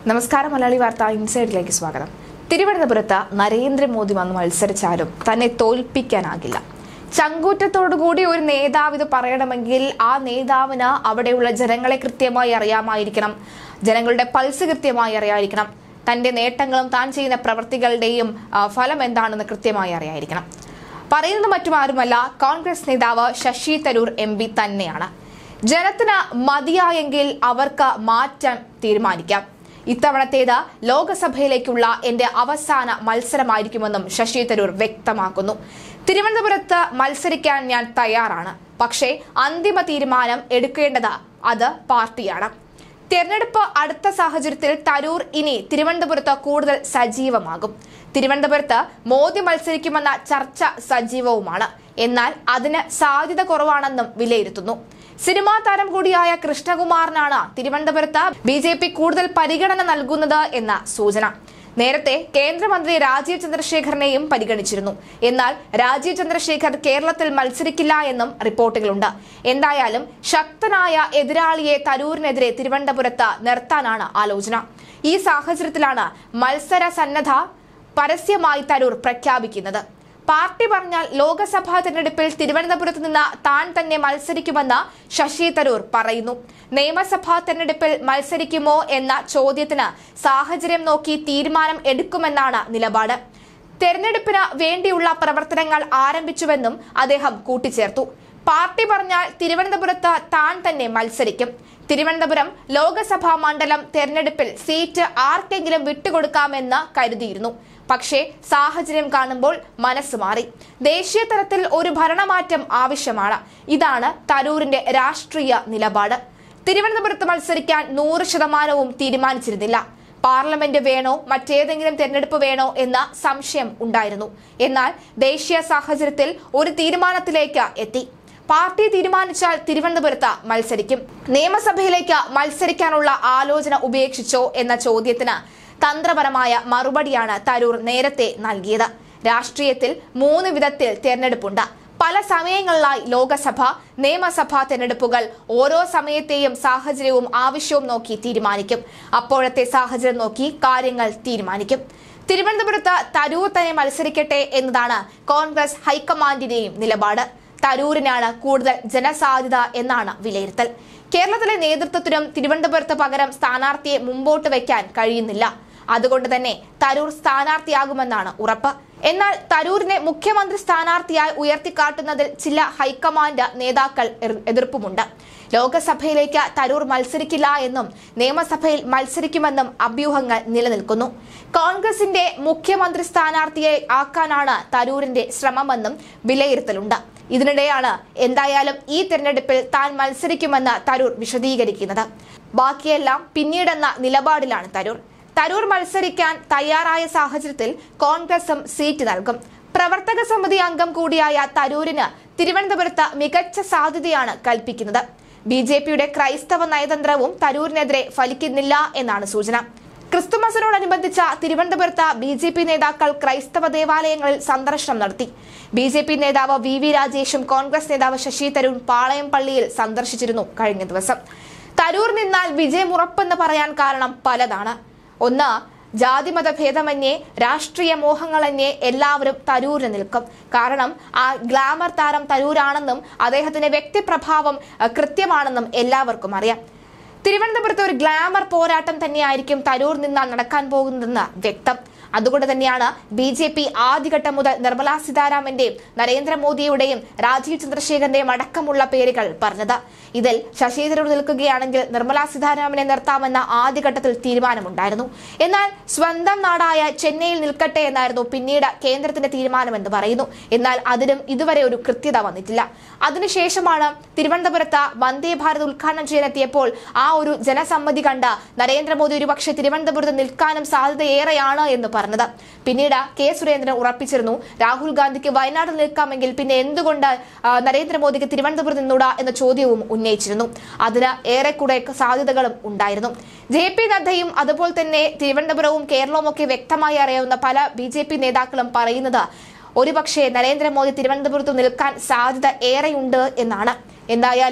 നമസ്കാരം മലയാളി വാർത്ത ഇൻസൈഡിലേക്ക് സ്വാഗതം തിരുവനന്തപുരത്ത് നരേന്ദ്രമോദി വന്ന് മത്സരിച്ചാലും തന്നെ തോൽപ്പിക്കാനാകില്ല ചങ്കൂറ്റത്തോടുകൂടി ഒരു നേതാവ് ഇത് പറയണമെങ്കിൽ ആ നേതാവിന് അവിടെയുള്ള ജനങ്ങളെ കൃത്യമായി അറിയാമായിരിക്കണം ജനങ്ങളുടെ പൾസ് കൃത്യമായി അറിയാതിരിക്കണം തന്റെ നേട്ടങ്ങളും താൻ ചെയ്യുന്ന പ്രവൃത്തികളുടെയും ആ, ഫലം എന്താണെന്ന് കൃത്യമായി അറിയായിരിക്കണം പറയുന്നത് മറ്റുമാരുമല്ല കോൺഗ്രസ് നേതാവ് ശശി തരൂർ എം പി തന്നെയാണ് ജനത്തിന് മതിയായെങ്കിൽ അവർക്ക് മാറ്റം തീരുമാനിക്കാം ഇത്തവണത്തേത് ലോക്സഭയിലേക്കുള്ള എന്റെ അവസാന മത്സരമായിരിക്കുമെന്നും ശശി തരൂർ വ്യക്തമാക്കുന്നു തിരുവനന്തപുരത്ത് മത്സരിക്കാൻ ഞാൻ തയ്യാറാണ് പക്ഷേ അന്തിമ തീരുമാനം എടുക്കേണ്ടത് അത് പാർട്ടിയാണ് തെരഞ്ഞെടുപ്പ് അടുത്ത സാഹചര്യത്തിൽ തരൂർ ഇനി തിരുവനന്തപുരത്ത് കൂടുതൽ സജീവമാകും തിരുവനന്തപുരത്ത് മോദി മത്സരിക്കുമെന്ന ചർച്ച സജീവവുമാണ് എന്നാൽ അതിന് സാധ്യത കുറവാണെന്നും വിലയിരുത്തുന്നു സിനിമാ താരം കൂടിയായ കൃഷ്ണകുമാറിനാണ് തിരുവനന്തപുരത്ത് ബി ജെ പി കൂടുതൽ പരിഗണന നൽകുന്നത് എന്ന സൂചന നേരത്തെ കേന്ദ്രമന്ത്രി രാജീവ് ചന്ദ്രശേഖരനെയും പരിഗണിച്ചിരുന്നു എന്നാൽ രാജീവ് ചന്ദ്രശേഖർ കേരളത്തിൽ മത്സരിക്കില്ല എന്നും റിപ്പോർട്ടുകളുണ്ട് എന്തായാലും ശക്തനായ എതിരാളിയെ തരൂരിനെതിരെ തിരുവനന്തപുരത്ത് നിർത്താനാണ് ആലോചന ഈ സാഹചര്യത്തിലാണ് മത്സര സന്നദ്ധ പരസ്യമായി തരൂർ പ്രഖ്യാപിക്കുന്നത് പാർട്ടി പറഞ്ഞാൽ ലോക്സഭാ തെരഞ്ഞെടുപ്പിൽ തിരുവനന്തപുരത്ത് നിന്ന് താൻ തന്നെ മത്സരിക്കുമെന്ന് ശശി തരൂർ പറയുന്നു നിയമസഭാ തെരഞ്ഞെടുപ്പിൽ മത്സരിക്കുമോ എന്ന ചോദ്യത്തിന് സാഹചര്യം നോക്കി തീരുമാനം എടുക്കുമെന്നാണ് നിലപാട് തെരഞ്ഞെടുപ്പിന് വേണ്ടിയുള്ള പ്രവർത്തനങ്ങൾ ആരംഭിച്ചുവെന്നും അദ്ദേഹം കൂട്ടിച്ചേർത്തു പാർട്ടി പറഞ്ഞാൽ തിരുവനന്തപുരത്ത് താൻ തന്നെ മത്സരിക്കും തിരുവനന്തപുരം ലോക്സഭാ മണ്ഡലം തെരഞ്ഞെടുപ്പിൽ സീറ്റ് ആർക്കെങ്കിലും വിട്ടുകൊടുക്കാമെന്ന് കരുതിയിരുന്നു പക്ഷേ സാഹചര്യം കാണുമ്പോൾ മനസ്സ് മാറി ദേശീയ തലത്തിൽ ഒരു ഭരണമാറ്റം ആവശ്യമാണ് ഇതാണ് തരൂരിന്റെ രാഷ്ട്രീയ നിലപാട് തിരുവനന്തപുരത്ത് മത്സരിക്കാൻ നൂറ് ശതമാനവും തീരുമാനിച്ചിരുന്നില്ല പാർലമെന്റ് വേണോ മറ്റേതെങ്കിലും തെരഞ്ഞെടുപ്പ് വേണോ എന്ന സംശയം ഉണ്ടായിരുന്നു എന്നാൽ ദേശീയ സാഹചര്യത്തിൽ ഒരു തീരുമാനത്തിലേക്ക് എത്തി പാർട്ടി തീരുമാനിച്ചാൽ തിരുവനന്തപുരത്ത് മത്സരിക്കും നിയമസഭയിലേക്ക് മത്സരിക്കാനുള്ള ആലോചന ഉപേക്ഷിച്ചോ എന്ന ചോദ്യത്തിന് തന്ത്രപരമായ മറുപടിയാണ് തരൂർ നേരത്തെ നൽകിയത് രാഷ്ട്രീയത്തിൽ മൂന്ന് വിധത്തിൽ തെരഞ്ഞെടുപ്പുണ്ട് പല സമയങ്ങളിലായി ലോകസഭ നിയമസഭാ തെരഞ്ഞെടുപ്പുകൾ ഓരോ സമയത്തെയും സാഹചര്യവും ആവശ്യവും നോക്കി തീരുമാനിക്കും അപ്പോഴത്തെ സാഹചര്യം നോക്കി കാര്യങ്ങൾ തീരുമാനിക്കും തിരുവനന്തപുരത്ത് തരൂർ തന്നെ മത്സരിക്കട്ടെ എന്നതാണ് കോൺഗ്രസ് ഹൈക്കമാൻഡിന്റെയും നിലപാട് തരൂരിനാണ് കൂടുതൽ ജനസാധ്യത എന്നാണ് വിലയിരുത്തൽ കേരളത്തിലെ നേതൃത്വത്തിനും തിരുവനന്തപുരത്ത് പകരം സ്ഥാനാർത്ഥിയെ മുമ്പോട്ട് വയ്ക്കാൻ കഴിയുന്നില്ല അതുകൊണ്ട് തന്നെ തരൂർ സ്ഥാനാർത്ഥിയാകുമെന്നാണ് ഉറപ്പ് എന്നാൽ തരൂരിനെ മുഖ്യമന്ത്രി സ്ഥാനാർത്ഥിയായി ഉയർത്തിക്കാട്ടുന്നതിൽ ചില ഹൈക്കമാൻഡ് നേതാക്കൾ എർ- എതിർപ്പുമുണ്ട് ലോക്സഭയിലേക്ക് തരൂർ മത്സരിക്കില്ല എന്നും നിയമസഭയിൽ മത്സരിക്കുമെന്നും അഭ്യൂഹങ്ങൾ നിലനിൽക്കുന്നു കോൺഗ്രസിന്റെ മുഖ്യമന്ത്രി സ്ഥാനാർത്ഥിയെ ആക്കാനാണ് തരൂരിന്റെ ശ്രമമെന്നും വിലയിരുത്തലുണ്ട് ഇതിനിടെയാണ് എന്തായാലും ഈ തെരഞ്ഞെടുപ്പിൽ താൻ മത്സരിക്കുമെന്ന് തരൂർ വിശദീകരിക്കുന്നത് ബാക്കിയെല്ലാം പിന്നീടെന്ന നിലപാടിലാണ് തരൂർ തരൂർ മത്സരിക്കാൻ തയ്യാറായ സാഹചര്യത്തിൽ കോൺഗ്രസും സീറ്റ് നൽകും പ്രവർത്തക സമിതി അംഗം കൂടിയായ തരൂരിന് തിരുവനന്തപുരത്ത് മികച്ച സാധ്യതയാണ് കൽപ്പിക്കുന്നത് ബി ജെ പിയുടെ ക്രൈസ്തവ നയതന്ത്രവും തരൂരിനെതിരെ ഫലിക്കുന്നില്ല എന്നാണ് സൂചന ക്രിസ്തുമസിനോടനുബന്ധിച്ച തിരുവനന്തപുരത്ത് ബി ജെ പി നേതാക്കൾ ക്രൈസ്തവ ദേവാലയങ്ങളിൽ സന്ദർശനം നടത്തി ബി ജെ പി നേതാവ് വി വി രാജേഷും കോൺഗ്രസ് നേതാവ് ശശി തരൂർ പാളയം പള്ളിയിൽ സന്ദർശിച്ചിരുന്നു കഴിഞ്ഞ ദിവസം തരൂർ നിന്നാൽ വിജയമുറപ്പെന്ന് പറയാൻ കാരണം പലതാണ് ഒന്ന് ജാതിമത ഭേദമന്യേ രാഷ്ട്രീയ മോഹങ്ങളന്യേ എല്ലാവരും തരൂരിന് നിൽക്കും കാരണം ആ ഗ്ലാമർ താരം തരൂരാണെന്നും അദ്ദേഹത്തിന്റെ വ്യക്തിപ്രഭാവം അഹ്, കൃത്യമാണെന്നും എല്ലാവർക്കും അറിയാം തിരുവനന്തപുരത്ത് ഒരു ഗ്ലാമർ പോരാട്ടം തന്നെയായിരിക്കും തരൂർ നിന്നാൽ നടക്കാൻ പോകുന്നതെന്ന് വ്യക്തം അതുകൊണ്ട് തന്നെയാണ് ബി ജെ പി ആദ്യഘട്ടം മുതൽ നിർമ്മല സീതാരാമന്റെയും നരേന്ദ്രമോദിയുടെയും രാജീവ് ചന്ദ്രശേഖരന്റെയും അടക്കമുള്ള പേരുകൾ പറഞ്ഞത് ഇതിൽ ശശി തരൂർ നിൽക്കുകയാണെങ്കിൽ നിർമ്മല സീതാരാമനെ നിർത്താമെന്ന ആദ്യഘട്ടത്തിൽ തീരുമാനമുണ്ടായിരുന്നു എന്നാൽ സ്വന്തം നാടായ ചെന്നൈയിൽ നിൽക്കട്ടെ എന്നായിരുന്നു പിന്നീട് കേന്ദ്രത്തിന്റെ തീരുമാനമെന്ന് പറയുന്നു എന്നാൽ അതിനും ഇതുവരെ ഒരു കൃത്യത വന്നിട്ടില്ല അതിനുശേഷമാണ് തിരുവനന്തപുരത്ത് വന്ദേ ഭാരത് ഉദ്ഘാടനം ചെയ്യാനെത്തിയപ്പോൾ ആ ഒരു ജനസമ്മതി കണ്ട നരേന്ദ്രമോദി ഒരുപക്ഷെ തിരുവനന്തപുരത്ത് നിൽക്കാനും സാധ്യതയേറെയാണ് എന്ന് പറഞ്ഞത് പിന്നീട് കെ സുരേന്ദ്രൻ ഉറപ്പിച്ചിരുന്നു രാഹുൽ ഗാന്ധിക്ക് വയനാട്ടിൽ നിൽക്കാമെങ്കിൽ പിന്നെ എന്തുകൊണ്ട് ആ, നരേന്ദ്രമോദിക്ക് തിരുവനന്തപുരത്ത് നിന്നൂടാ എന്ന ചോദ്യവും ഉന്നയിച്ചിരുന്നു അതിന് ഏറെക്കൂടെ സാധ്യതകളും ഉണ്ടായിരുന്നു ജെ പി നദ്ദയും അതുപോലെ തന്നെ തിരുവനന്തപുരവും കേരളവും ഒക്കെ വ്യക്തമായി അറിയാവുന്ന പല ബി ജെ പി നേതാക്കളും പറയുന്നത് ഒരുപക്ഷെ നരേന്ദ്രമോദി തിരുവനന്തപുരത്ത് നിൽക്കാൻ സാധ്യത ഏറെയുണ്ട് എന്നാണ് എന്തായാലും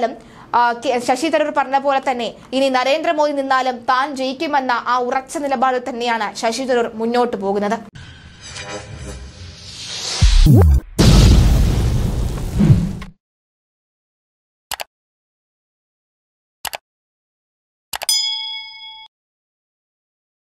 ആ, കെ- ശശി തരൂർ പറഞ്ഞ പോലെ തന്നെ ഇനി നരേന്ദ്രമോദി നിന്നാലും താൻ ജയിക്കുമെന്ന ആ ഉറച്ച നിലപാടിൽ തന്നെയാണ് ശശി തരൂർ മുന്നോട്ട് പോകുന്നത്